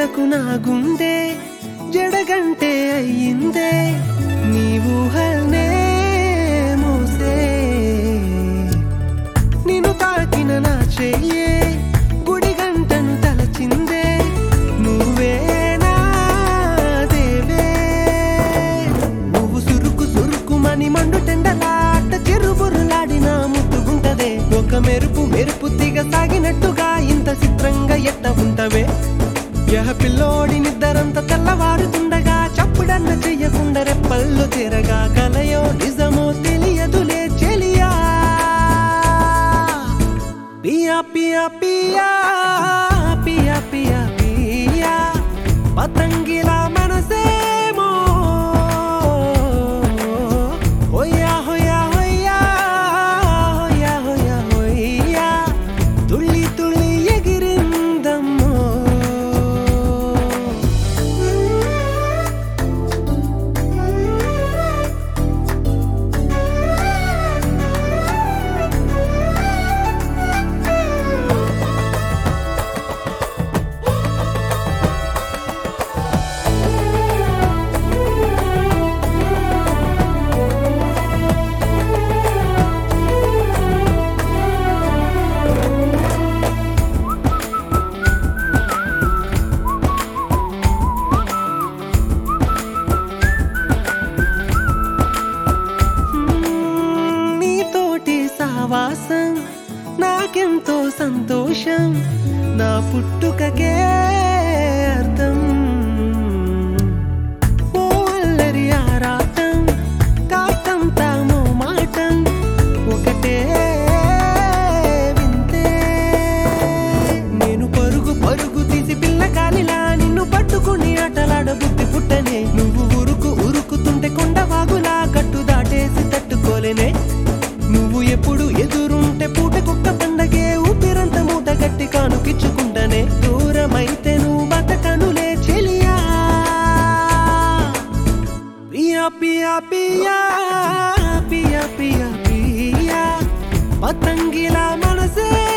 క్షణాలకు నా గుండె జడగంటే అయ్యిందే నీ ఊహల్నే మోసే నిన్ను తాకిన నా చెయ్యే గుడి గంటను తలచిందే నువ్వే నా దేవే నువ్వు సురుకు సురుకుమని మండు టెండలాట చెరుబురులాడిన ముట్టుగుంటదే ఒక మెరుపు మెరుపు తీగ సాగినట్టుగా ఇంత చిత్రంగా ఎట్ట ఉంటవే యహ పిల్లోడి నిద్దరంత తెల్లవారుతుండగా చప్పుడన్న చెయ్యకుండా రెప్పల్లో తిరగా కలయో నిజమో తెలియదులే చెలియా పియా పియా పియా పియా పియా పియా పతంగిలా మనసేమో హోయా హోయా హోయా హోయా హోయా హోయా తుళ్ళి తుళ్ళి ఎగిరిందమ్మో నీతోటి సావాసం నాకెంతో సంతోషం నా పుట్టుకకే అర్థం ఓ అల్లరి ఆరాటం కాస్తంత మాటం ఒకటే వింతే నేను పరుగు పరుగు తీసి పిల్లకాలిలా నిన్ను పట్టుకుని ఆటలాడ బుద్ధి పుట్టనే నువ్వు ఉరుకు ఉరుకుతుంటే కొండవాగులా కట్టు దాటేసి తట్టుకోలేనే నువ్వు ఎప్పుడు ఎదురుంటే పూట కుక్క పండగే ఊపిరంత మూట గట్టి కానుకిచ్చుకుంటనే దూరమైతే నువ్వు బతకనులే చెలియా పియా పియా పియా పియా పియా పియా పతంగిలా మనసే